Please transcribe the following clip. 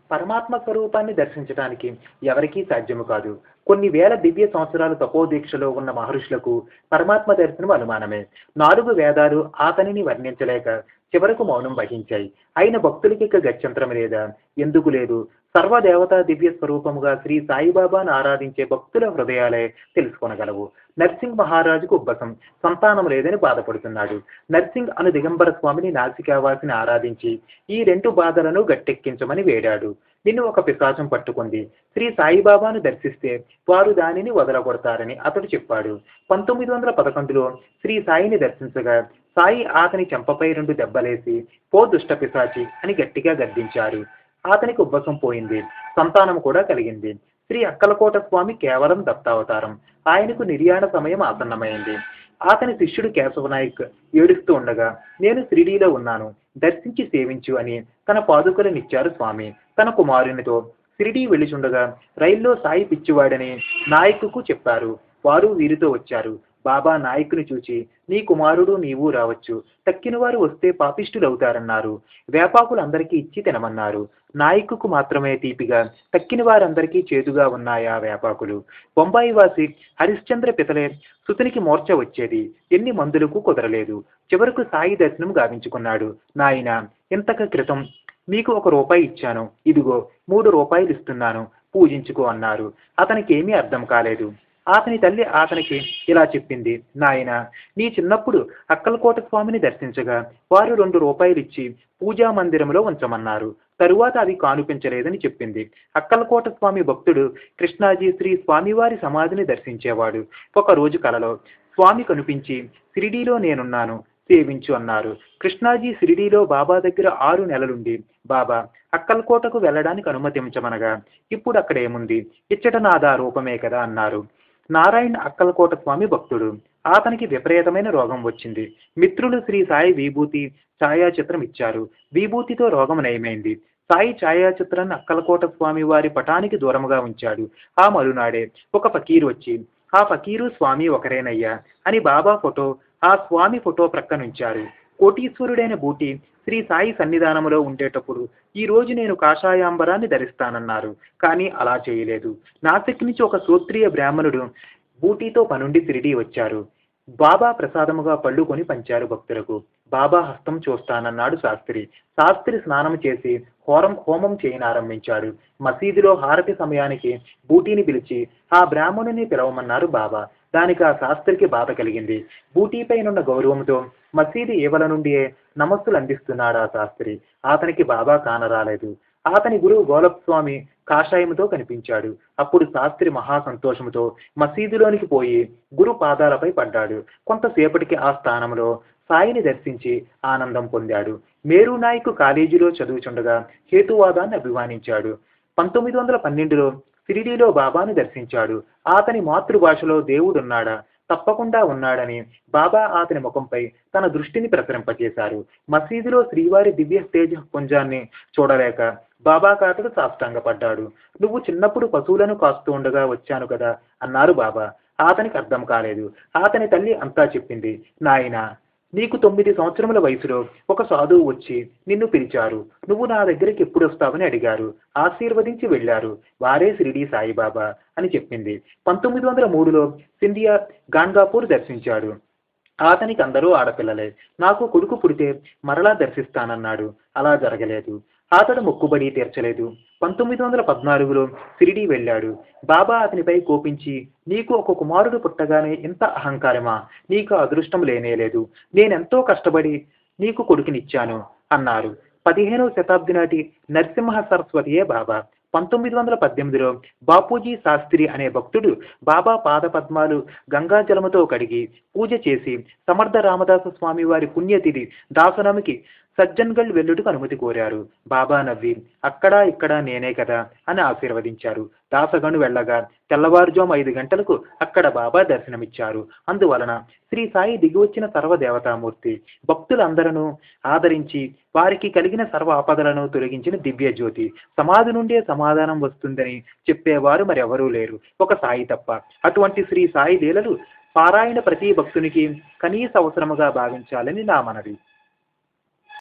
పరమాత్మ స్వరూపాన్ని దర్శించడానికి ఎవరికీ సాధ్యము కాదు కొన్ని వేల దివ్య సంవత్సరాలు తపోదీక్షలో ఉన్న మహర్షులకు పరమాత్మ దర్శనం అనుమానమే నాలుగు వేదాలు అతనిని వర్ణించలేక చివరకు మౌనం వహించాయి అయిన భక్తులకి ఇక గత్యంతరం లేదా ఎందుకు లేదు సర్వదేవతా దివ్య స్వరూపముగా శ్రీ సాయిబాబాను ఆరాధించే భక్తుల హృదయాలే తెలుసుకొనగలవు నర్సింగ్ మహారాజుకు ఉబ్బసం సంతానం లేదని బాధపడుతున్నాడు నర్సింగ్ అను దిగంబర స్వామిని నాసికావాసిని ఆరాధించి ఈ రెండు బాధలను గట్టెక్కించమని వేడాడు నిన్ను ఒక పిశాచం పట్టుకుంది శ్రీ సాయిబాబాను దర్శిస్తే వారు దానిని వదలగొడతారని అతడు చెప్పాడు పంతొమ్మిది వందల పదకొండులో శ్రీ సాయిని దర్శించగా సాయి అతని చెంపపై రెండు దెబ్బలేసి పో దుష్ట పిశాచి అని గట్టిగా గద్దించారు అతనికి ఉబ్బసం పోయింది సంతానం కూడా కలిగింది శ్రీ అక్కలకోట స్వామి కేవలం దత్తావతారం ఆయనకు నిర్యాణ సమయం ఆసన్నమైంది అతని శిష్యుడు కేశవనాయక్ ఏడుస్తూ ఉండగా నేను షిరిడీలో ఉన్నాను దర్శించి సేవించు అని తన పాదుకలనిచ్చారు స్వామి తన కుమారునితో షిరిడీ వెళ్ళిచుండగా రైల్లో సాయి పిచ్చివాడని నాయకుకు చెప్పారు వారు వీరితో వచ్చారు బాబా నాయకుని చూచి నీ కుమారుడు నీవు రావచ్చు తక్కిన వారు వస్తే పాపిష్టులవుతారన్నారు వేపాకులందరికీ ఇచ్చి తినమన్నారు నాయకుకు మాత్రమే తీపిగా తక్కిన వారందరికీ చేదుగా ఉన్నాయా వేపాకులు బొంబాయి వాసి హరిశ్చంద్ర పితలే సుతునికి మూర్ఛ వచ్చేది ఎన్ని మందులకు కుదరలేదు చివరకు సాయి దర్శనం గావించుకున్నాడు నాయన ఇంతక క్రితం మీకు ఒక రూపాయి ఇచ్చాను ఇదిగో మూడు రూపాయలు ఇస్తున్నాను పూజించుకో అన్నారు అతనికి ఏమీ అర్థం కాలేదు అతని తల్లి అతనికి ఇలా చెప్పింది నాయన నీ చిన్నప్పుడు అక్కలకోట స్వామిని దర్శించగా వారు రెండు రూపాయలు ఇచ్చి పూజా మందిరంలో ఉంచమన్నారు తరువాత అవి కానుపించలేదని చెప్పింది అక్కలకోట స్వామి భక్తుడు కృష్ణాజీ శ్రీ స్వామివారి సమాధిని దర్శించేవాడు ఒక రోజు కలలో స్వామి కనిపించి షిరిడీలో నేనున్నాను సేవించు అన్నారు కృష్ణాజీ షిరిడీలో బాబా దగ్గర ఆరు నెలలుండి బాబా అక్కలకోటకు వెళ్ళడానికి అనుమతించమనగా ఇప్పుడు అక్కడ ఏముంది ఇచ్చట నాదా రూపమే కదా అన్నారు నారాయణ అక్కలకోట స్వామి భక్తుడు అతనికి విపరీతమైన రోగం వచ్చింది మిత్రులు శ్రీ సాయి విభూతి ఛాయాచిత్రం ఇచ్చారు విభూతితో రోగం నయమైంది సాయి ఛాయాచిత్రాన్ని అక్కలకోట స్వామి వారి పటానికి దూరముగా ఉంచాడు ఆ మరునాడే ఒక ఫకీరు వచ్చి ఆ ఫకీరు స్వామి ఒకరేనయ్యా అని బాబా ఫోటో ఆ స్వామి ఫోటో ప్రక్కనుంచారు కోటీశ్వరుడైన బూటి శ్రీ సాయి సన్నిధానములో ఉండేటప్పుడు ఈ రోజు నేను కాషాయాంబరాన్ని ధరిస్తానన్నారు కానీ అలా చేయలేదు నాసిక్ నుంచి ఒక సూత్రీయ బ్రాహ్మణుడు బూటీతో పనుండి తిరిగి వచ్చారు బాబా ప్రసాదముగా పళ్ళు కొని పంచారు భక్తులకు బాబా హస్తం చూస్తానన్నాడు శాస్త్రి శాస్త్రి స్నానం చేసి హోరం హోమం చేయనారంభించాడు మసీదులో హారతి సమయానికి బూటీని పిలిచి ఆ బ్రాహ్మణుని పిలవమన్నారు బాబా దానికి ఆ శాస్త్రికి బాధ కలిగింది బూటీపైనున్న గౌరవంతో మసీదు ఏవల నుండియే నమస్సులు అందిస్తున్నాడు ఆ శాస్త్రి అతనికి బాబా కానరాలేదు అతని గురువు గోలప్ స్వామి కాషాయముతో కనిపించాడు అప్పుడు శాస్త్రి మహా సంతోషముతో మసీదులోనికి పోయి గురు పాదాలపై పడ్డాడు కొంతసేపటికి ఆ స్థానంలో సాయిని దర్శించి ఆనందం పొందాడు మేరు నాయక్ కాలేజీలో చదువుచుండగా హేతువాదాన్ని అభిమానించాడు పంతొమ్మిది వందల పన్నెండులో షిరిడీలో బాబాను దర్శించాడు అతని మాతృభాషలో దేవుడున్నాడా తప్పకుండా ఉన్నాడని బాబా అతని ముఖంపై తన దృష్టిని ప్రసరింపచేశారు మసీదులో శ్రీవారి దివ్య తేజ పుంజాన్ని చూడలేక బాబా కాతడు సాష్టాంగపడ్డాడు నువ్వు చిన్నప్పుడు పశువులను కాస్తూ ఉండగా వచ్చాను కదా అన్నారు బాబా అతనికి అర్థం కాలేదు అతని తల్లి అంతా చెప్పింది నాయనా నీకు తొమ్మిది సంవత్సరముల వయసులో ఒక సాధువు వచ్చి నిన్ను పిలిచారు నువ్వు నా దగ్గరికి ఎప్పుడు వస్తావని అడిగారు ఆశీర్వదించి వెళ్ళారు వారే షిరిడి సాయిబాబా అని చెప్పింది పంతొమ్మిది వందల మూడులో సింధియా గాన్గాపూర్ దర్శించాడు అతనికి అందరూ ఆడపిల్లలే నాకు కొడుకు పుడితే మరలా దర్శిస్తానన్నాడు అలా జరగలేదు అతడు మొక్కుబడి తీర్చలేదు పంతొమ్మిది వందల పద్నాలుగులో షిరిడి వెళ్ళాడు బాబా అతనిపై కోపించి నీకు ఒక కుమారుడు పుట్టగానే ఇంత అహంకారమా నీకు అదృష్టం లేనేలేదు నేనెంతో కష్టపడి నీకు కొడుకునిచ్చాను అన్నారు పదిహేనవ శతాబ్ది నాటి నరసింహ సరస్వతియే బాబా పంతొమ్మిది వందల పద్దెనిమిదిలో బాపూజీ శాస్త్రి అనే భక్తుడు బాబా పాద పద్మాలు గంగాజలముతో కడిగి పూజ చేసి సమర్థ రామదాస స్వామి వారి పుణ్యతిథి దాసనమికి సజ్జన్గల్ వెల్లుటకు అనుమతి కోరారు బాబా నవ్వి అక్కడా ఇక్కడ నేనే కదా అని ఆశీర్వదించారు దాసగను వెళ్ళగా తెల్లవారుజాము ఐదు గంటలకు అక్కడ బాబా దర్శనమిచ్చారు అందువలన శ్రీ సాయి దిగివచ్చిన సర్వదేవతామూర్తి భక్తులందరూ ఆదరించి వారికి కలిగిన సర్వ ఆపదలను తొలగించిన దివ్య జ్యోతి సమాధి నుండే సమాధానం వస్తుందని చెప్పేవారు మరెవరూ లేరు ఒక సాయి తప్ప అటువంటి శ్రీ సాయి లీలలు పారాయణ ప్రతి భక్తునికి కనీస అవసరముగా భావించాలని నా మనవి